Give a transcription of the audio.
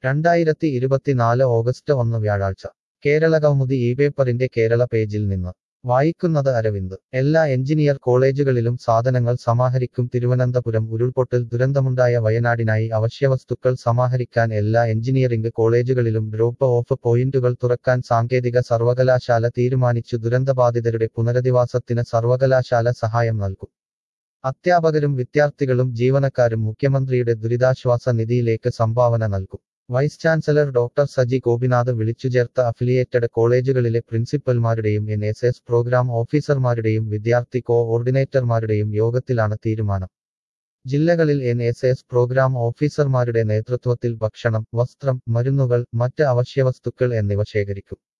രണ്ടായിരത്തി ഇരുപത്തിനാല് ഓഗസ്റ്റ് ഒന്ന് വ്യാഴാഴ്ച കേരള കൗമുദി ഈ പേപ്പറിന്റെ കേരള പേജിൽ നിന്ന് വായിക്കുന്നത് അരവിന്ദ് എല്ലാ എഞ്ചിനീയർ കോളേജുകളിലും സാധനങ്ങൾ സമാഹരിക്കും തിരുവനന്തപുരം ഉരുൾപൊട്ടൽ ദുരന്തമുണ്ടായ വയനാടിനായി അവശ്യവസ്തുക്കൾ സമാഹരിക്കാൻ എല്ലാ എഞ്ചിനീയറിംഗ് കോളേജുകളിലും ഡ്രോപ്പ് ഓഫ് പോയിന്റുകൾ തുറക്കാൻ സാങ്കേതിക സർവകലാശാല തീരുമാനിച്ചു ദുരന്തബാധിതരുടെ പുനരധിവാസത്തിന് സർവകലാശാല സഹായം നൽകും അധ്യാപകരും വിദ്യാർത്ഥികളും ജീവനക്കാരും മുഖ്യമന്ത്രിയുടെ ദുരിതാശ്വാസ നിധിയിലേക്ക് സംഭാവന നൽകും vice chancellor doctor Saji Gopinath വിളിച്ചുചേർത്ത അഫിലിയേറ്റഡ് കോളേജുകളിലെ പ്രിൻസിപ്പൽമാരുടെയും എൻ എസ് എസ് പ്രോഗ്രാം ഓഫീസർമാരുടെയും വിദ്യാർത്ഥി കോ ഓർഡിനേറ്റർമാരുടെയും യോഗത്തിലാണ് തീരുമാനം ജില്ലകളിൽ എൻ എസ് എസ് പ്രോഗ്രാം ഓഫീസർമാരുടെ നേതൃത്വത്തിൽ ഭക്ഷണം വസ്ത്രം മരുന്നുകൾ മറ്റ് അവശ്യവസ്തുക്കൾ എന്നിവ ശേഖരിക്കും